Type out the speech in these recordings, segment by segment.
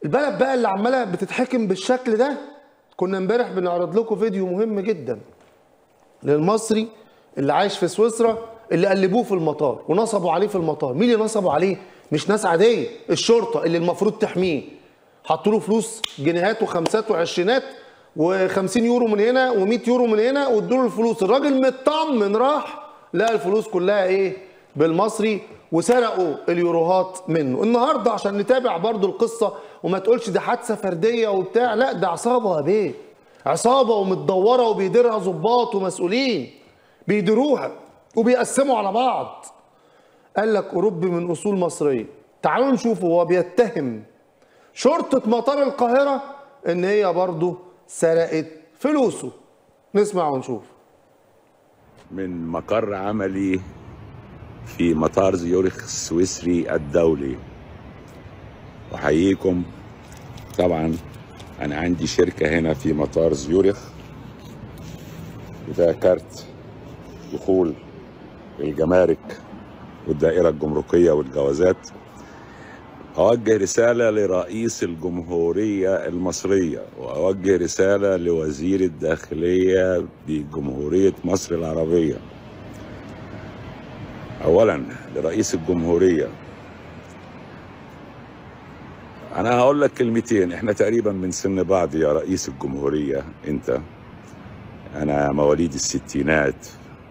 البلد بقى اللي عماله بتتحكم بالشكل ده كنا امبارح بنعرض لكم فيديو مهم جدا للمصري اللي عايش في سويسرا اللي قلبوه في المطار ونصبوا عليه في المطار مين اللي نصبوا عليه مش ناس عاديه الشرطه اللي المفروض تحميه حطوا له فلوس جنيهات وخمسات وعشرينات و50 يورو من هنا و100 يورو من هنا وادوا له الفلوس الراجل مطمن راح لقى الفلوس كلها ايه بالمصري وسرقوا اليوروهات منه النهارده عشان نتابع برضو القصه وما تقولش ده حادثه فرديه وبتاع لا ده عصابه يا بيه عصابه ومتدوره وبيديرها ظباط ومسؤولين بيديروها وبيقسموا على بعض قال لك اوروبي من اصول مصريه تعالوا نشوفه هو بيتهم شرطه مطار القاهره ان هي برضه سرقت فلوسه نسمع ونشوف من مقر عملي في مطار زيورخ السويسري الدولي أحييكم طبعا أنا عندي شركة هنا في مطار زيورخ وده كارت دخول الجمارك والدائرة الجمركية والجوازات أوجه رسالة لرئيس الجمهورية المصرية وأوجه رسالة لوزير الداخلية بجمهورية مصر العربية أولا لرئيس الجمهورية أنا هقول لك كلمتين إحنا تقريبا من سن بعض يا رئيس الجمهورية أنت أنا مواليد الستينات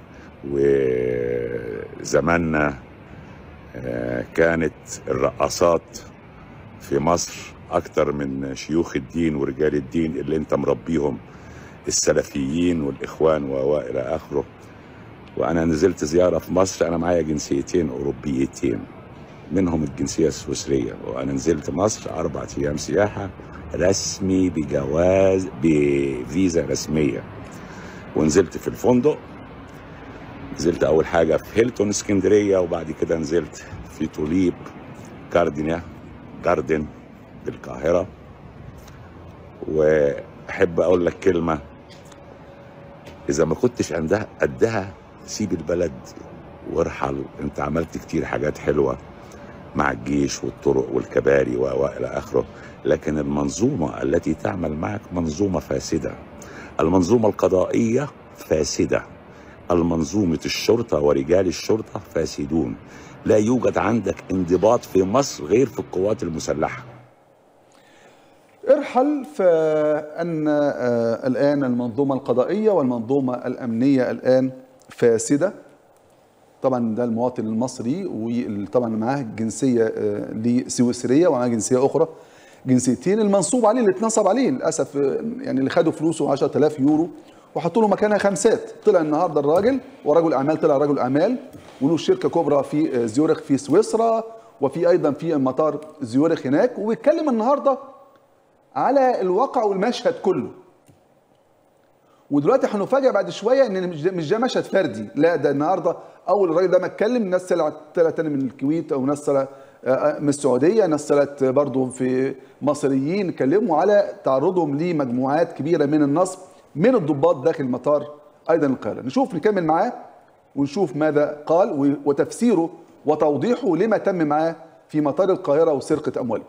وزماننا آه، كانت الرقصات في مصر أكتر من شيوخ الدين ورجال الدين اللي أنت مربيهم السلفيين والإخوان وإلى آخره وأنا نزلت زيارة في مصر أنا معايا جنسيتين أوروبيتين منهم الجنسية السويسرية وأنا نزلت مصر أربعة أيام سياحة رسمي بجواز بفيزا رسمية ونزلت في الفندق نزلت اول حاجه في هيلتون اسكندريه وبعد كده نزلت في توليب كاردينا جاردن بالقاهره واحب اقول لك كلمه اذا ما كنتش عندها قدها سيب البلد وارحل انت عملت كتير حاجات حلوه مع الجيش والطرق والكباري والى اخره لكن المنظومه التي تعمل معك منظومه فاسده المنظومه القضائيه فاسده المنظومة الشرطة ورجال الشرطة فاسدون لا يوجد عندك انضباط في مصر غير في القوات المسلحة ارحل فأن آه، الآن المنظومة القضائية والمنظومة الأمنية الآن فاسدة طبعا ده المواطن المصري وطبعا معاه جنسية آه، لسويسرية ومعاه جنسية أخرى جنسيتين المنصوب عليه اللي اتنصب عليه للأسف آه، يعني اللي خدوا فلوسه 10000 يورو وحطوا له مكانها خمسات طلع النهارده الراجل ورجل اعمال طلع رجل اعمال وله شركه كبرى في زيورخ في سويسرا وفي ايضا في مطار زيورخ هناك وبيتكلم النهارده على الواقع والمشهد كله ودلوقتي هنفاجئ بعد شويه ان مش ده, مش ده مشهد فردي لا ده النهارده اول الراجل ده ما اتكلم ناس طلعت طلعت تاني من الكويت او ناس طلعت آه، من السعوديه ناس طلعت برضه في مصريين اتكلموا على تعرضهم لمجموعات كبيره من النصب من الضباط داخل مطار ايضا القاهره نشوف نكمل معاه ونشوف ماذا قال و- وتفسيره وتوضيحه لما تم معاه في مطار القاهره وسرقه امواله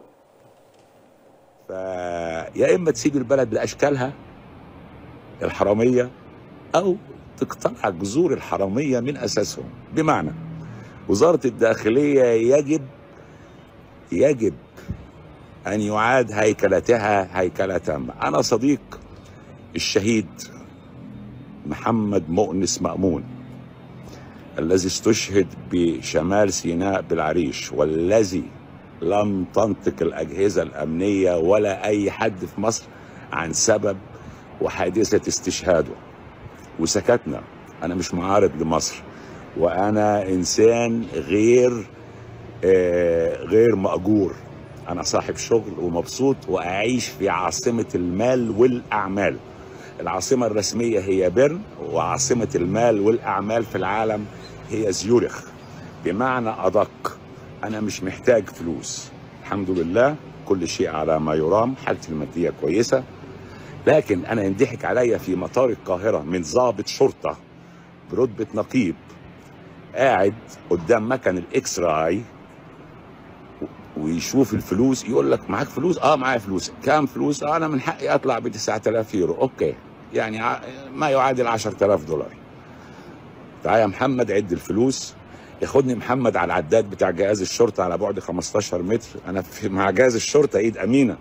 فيا إما تسيب البلد بأشكالها الحرامية أو تقتلع جذور الحرامية من أساسهم بمعنى وزارة الداخلية يجب يجب أن يعاد هيكلتها هيكلة تامة أنا صديق الشهيد محمد مؤنس مأمون الذي استشهد بشمال سيناء بالعريش والذي لم تنطق الأجهزة الأمنية ولا أي حد في مصر عن سبب وحادثة استشهاده وسكتنا أنا مش معارض لمصر وأنا إنسان غير آه، غير مأجور أنا صاحب شغل ومبسوط وأعيش في عاصمة المال والأعمال العاصمة الرسمية هي بيرن وعاصمة المال والأعمال في العالم هي زيورخ بمعنى أدق أنا مش محتاج فلوس الحمد لله كل شيء على ما يرام حالتي المادية كويسة لكن أنا ينضحك عليا في مطار القاهرة من ضابط شرطة برتبة نقيب قاعد قدام مكن الإكس راي ويشوف الفلوس يقول لك معاك فلوس اه معايا فلوس كام فلوس آه انا من حقي اطلع ب 9000 يورو اوكي يعني ع- ما يعادل 10000 دولار تعالى يا محمد عد الفلوس ياخدني محمد على العداد بتاع جهاز الشرطه على بعد 15 متر انا في مع جهاز الشرطه ايد امينه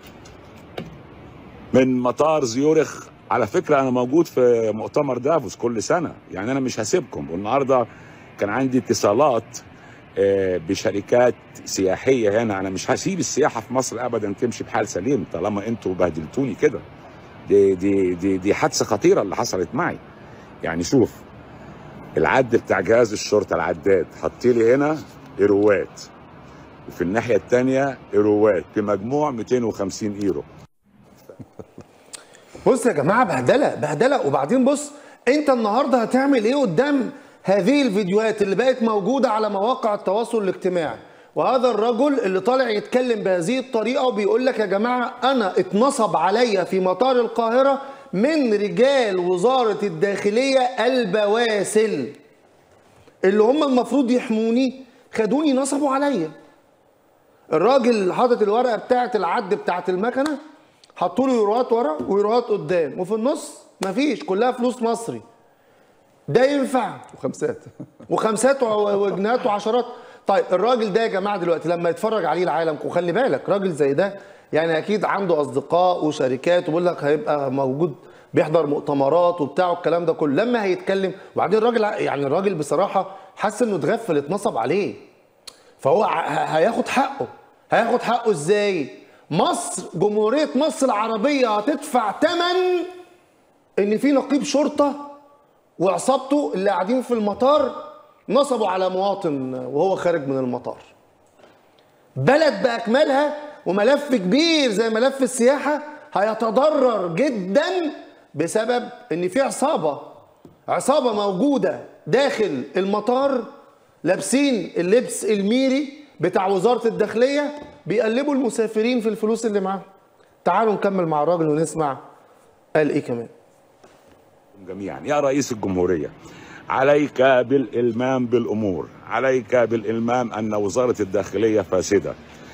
من مطار زيورخ على فكره انا موجود في مؤتمر دافوس كل سنه يعني انا مش هسيبكم والنهارده كان عندي اتصالات آه، بشركات سياحيه هنا انا مش هسيب السياحه في مصر ابدا تمشي بحال سليم طالما انتوا بهدلتوني كده دي دي دي دي حادثه خطيره اللي حصلت معي يعني شوف العد بتاع جهاز الشرطه العداد حط لي هنا ايروات وفي الناحيه الثانيه ايروات بمجموع 250 ايرو بص يا جماعه بهدله بهدله وبعدين بص انت النهارده هتعمل ايه قدام هذه الفيديوهات اللي بقت موجوده على مواقع التواصل الاجتماعي وهذا الرجل اللي طالع يتكلم بهذه الطريقه وبيقول لك يا جماعه انا اتنصب عليا في مطار القاهره من رجال وزاره الداخليه البواسل اللي هم المفروض يحموني خدوني نصبوا عليا الراجل اللي حاطط الورقه بتاعه العد بتاعه المكنه حطوا له يوروات ورا ويوروات قدام وفي النص مفيش كلها فلوس مصري ده ينفع وخمسات وخمسات و- وجنيهات وعشرات طيب الراجل ده يا جماعه دلوقتي لما يتفرج عليه العالم وخلي بالك راجل زي ده يعني اكيد عنده اصدقاء وشركات وبيقول لك هيبقى موجود بيحضر مؤتمرات وبتاع والكلام ده كله لما هيتكلم وبعدين الراجل ع- يعني الراجل بصراحه حس انه اتغفل اتنصب عليه فهو ع- ه- هياخد حقه هياخد حقه ازاي مصر جمهوريه مصر العربيه هتدفع ثمن ان في نقيب شرطه وعصابته اللي قاعدين في المطار نصبوا على مواطن وهو خارج من المطار بلد باكملها وملف كبير زي ملف السياحه هيتضرر جدا بسبب ان في عصابه عصابه موجوده داخل المطار لابسين اللبس الميري بتاع وزاره الداخليه بيقلبوا المسافرين في الفلوس اللي معاهم تعالوا نكمل مع الراجل ونسمع قال ايه كمان جميعا يا رئيس الجمهورية عليك بالإلمام بالأمور عليك بالإلمام أن وزارة الداخلية فاسدة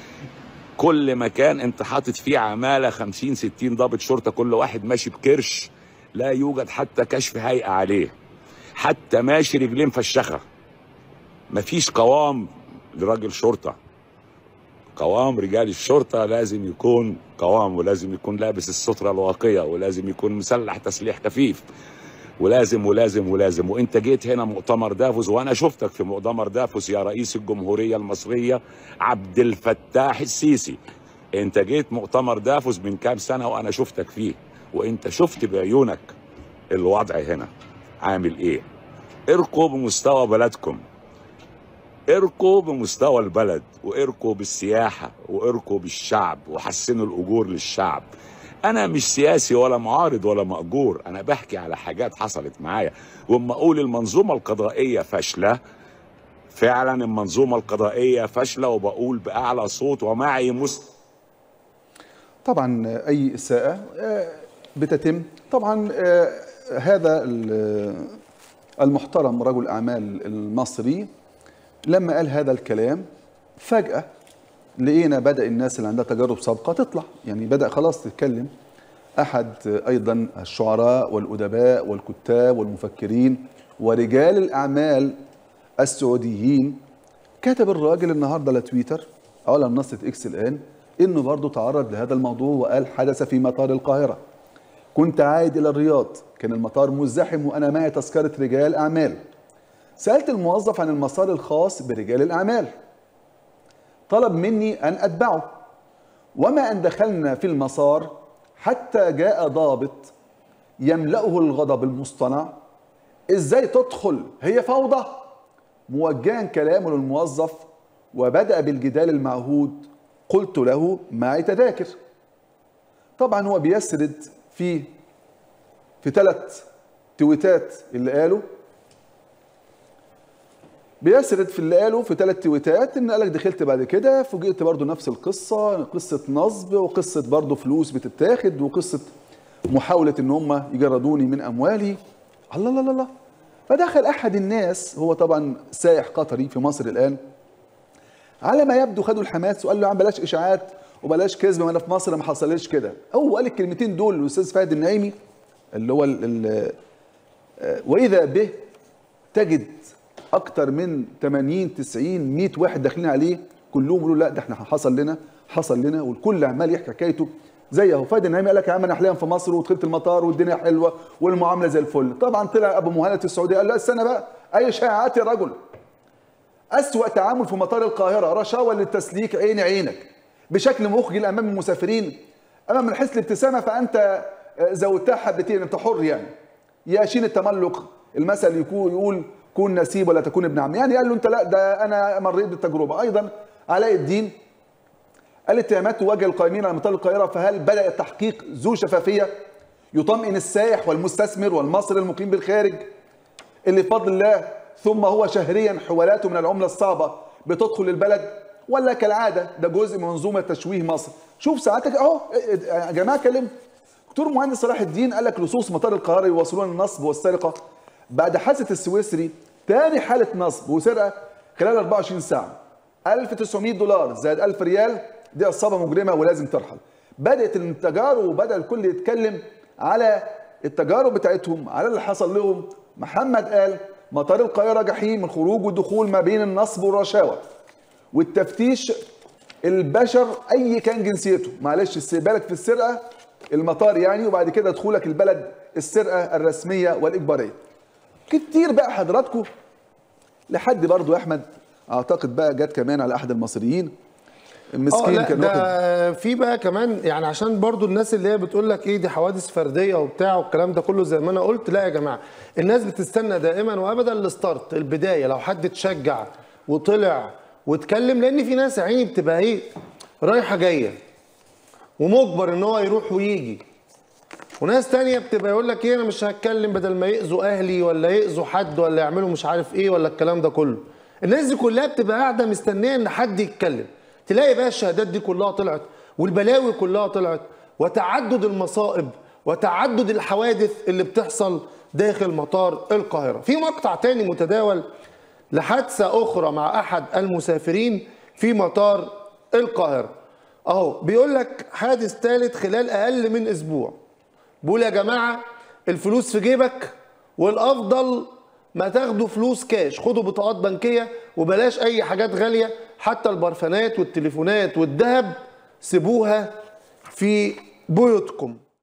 كل مكان انت حاطط فيه عمالة 50 60 ضابط شرطة كل واحد ماشي بكرش لا يوجد حتى كشف هيئة عليه حتى ماشي رجلين فشخة مفيش قوام لراجل شرطة قوام رجال الشرطة لازم يكون قوام ولازم يكون لابس السترة الواقية ولازم يكون مسلح تسليح خفيف ولازم ولازم ولازم وانت جيت هنا مؤتمر دافوس وانا شفتك في مؤتمر دافوس يا رئيس الجمهورية المصرية عبد الفتاح السيسي انت جيت مؤتمر دافوس من كام سنة وانا شفتك فيه وانت شفت بعيونك الوضع هنا عامل ايه ارقوا بمستوى بلدكم ارقوا بمستوى البلد وارقوا بالسياحة وارقوا بالشعب وحسنوا الأجور للشعب أنا مش سياسي ولا معارض ولا مأجور أنا بحكي على حاجات حصلت معايا وأما أقول المنظومة القضائية فاشلة فعلا المنظومة القضائية فاشلة وبقول بأعلى صوت ومعي مست طبعا اي اساءه آه، بتتم طبعا آه، هذا ال- المحترم رجل اعمال المصري لما قال هذا الكلام فجاه لقينا بدا الناس اللي عندها تجارب سابقه تطلع يعني بدا خلاص تتكلم احد ايضا الشعراء والادباء والكتاب والمفكرين ورجال الاعمال السعوديين كتب الراجل النهارده على تويتر او على منصه اكس الان انه برضه تعرض لهذا الموضوع وقال حدث في مطار القاهره كنت عايد الى الرياض كان المطار مزدحم وانا معي تذكره رجال اعمال سالت الموظف عن المسار الخاص برجال الاعمال طلب مني ان اتبعه وما ان دخلنا في المسار حتى جاء ضابط يملأه الغضب المصطنع ازاي تدخل هي فوضى موجها كلامه للموظف وبدأ بالجدال المعهود قلت له معي تذاكر طبعا هو بيسرد في في ثلاث تويتات اللي قاله بيسرد في اللي قاله في ثلاث تويتات ان قالك دخلت بعد كده فوجئت برضو نفس القصه قصه نصب وقصه برضو فلوس بتتاخد وقصه محاوله ان هم يجردوني من اموالي الله الله الله الله فدخل احد الناس هو طبعا سائح قطري في مصر الان على ما يبدو خدوا الحماس وقال له يا عم بلاش اشاعات وبلاش كذب ما انا في مصر ما حصلش كده هو قال الكلمتين دول الاستاذ فهد النعيمي اللي هو ال ال آه، واذا به تجد اكتر من 80 90 100 واحد داخلين عليه كلهم يقولوا لا ده احنا حصل لنا حصل لنا والكل عمال يحكي حكايته زي اهو فادي النعيمي قال لك يا عم انا حاليا في مصر ودخلت المطار والدنيا حلوه والمعامله زي الفل طبعا طلع ابو مهند السعوديه قال لا استنى بقى اي شائعات يا رجل أسوأ تعامل في مطار القاهرة رشاوى للتسليك عيني عينك بشكل مخجل أمام المسافرين أما من حيث الابتسامة فأنت زودتها حبتين أنت حر يعني يا شين التملق المثل يكون يقول كون نسيب ولا تكون ابن عم يعني قال له أنت لا ده أنا مريت بالتجربة أيضا علاء الدين قال اتهامات تواجه القائمين على مطار القاهرة فهل بدأ التحقيق ذو شفافية يطمئن السائح والمستثمر والمصري المقيم بالخارج اللي بفضل الله ثم هو شهريا حوالاته من العملة الصعبة بتدخل البلد ولا كالعادة ده جزء من منظومة تشويه مصر شوف ساعتك اهو يا جماعة كلم دكتور مهندس صلاح الدين قال لك لصوص مطار القاهرة يواصلون النصب والسرقة بعد حادثة السويسري تاني حالة نصب وسرقة خلال 24 ساعة 1900 دولار زائد 1000 ريال دي عصابة مجرمة ولازم ترحل بدأت التجارب وبدأ الكل يتكلم على التجارب بتاعتهم على اللي حصل لهم محمد قال مطار القاهرة جحيم الخروج والدخول ما بين النصب والرشاوى والتفتيش البشر اي كان جنسيته معلش استقبالك في السرقه المطار يعني وبعد كده دخولك البلد السرقه الرسميه والاجباريه كتير بقى حضراتكم لحد برضو يا احمد اعتقد بقى جت كمان على احد المصريين اه مسكين لا كان واخد ده في بقى كمان يعني عشان برضو الناس اللي هي بتقول لك ايه دي حوادث فرديه وبتاع والكلام ده كله زي ما انا قلت لا يا جماعه الناس بتستنى دائما وابدا الستارت البدايه لو حد اتشجع وطلع واتكلم لان في ناس يا عيني بتبقى ايه رايحه جايه ومجبر ان هو يروح ويجي وناس تانية بتبقى يقول لك ايه انا مش هتكلم بدل ما يأذوا اهلي ولا يأذوا حد ولا يعملوا مش عارف ايه ولا الكلام ده كله الناس دي كلها بتبقى قاعده مستنيه ان حد يتكلم تلاقي بقى الشهادات دي كلها طلعت والبلاوي كلها طلعت وتعدد المصائب وتعدد الحوادث اللي بتحصل داخل مطار القاهره في مقطع تاني متداول لحادثه اخرى مع احد المسافرين في مطار القاهره اهو بيقول لك حادث ثالث خلال اقل من اسبوع بيقول يا جماعه الفلوس في جيبك والافضل ما تاخدوا فلوس كاش خدوا بطاقات بنكيه وبلاش اي حاجات غاليه حتى البرفانات والتليفونات والذهب سيبوها في بيوتكم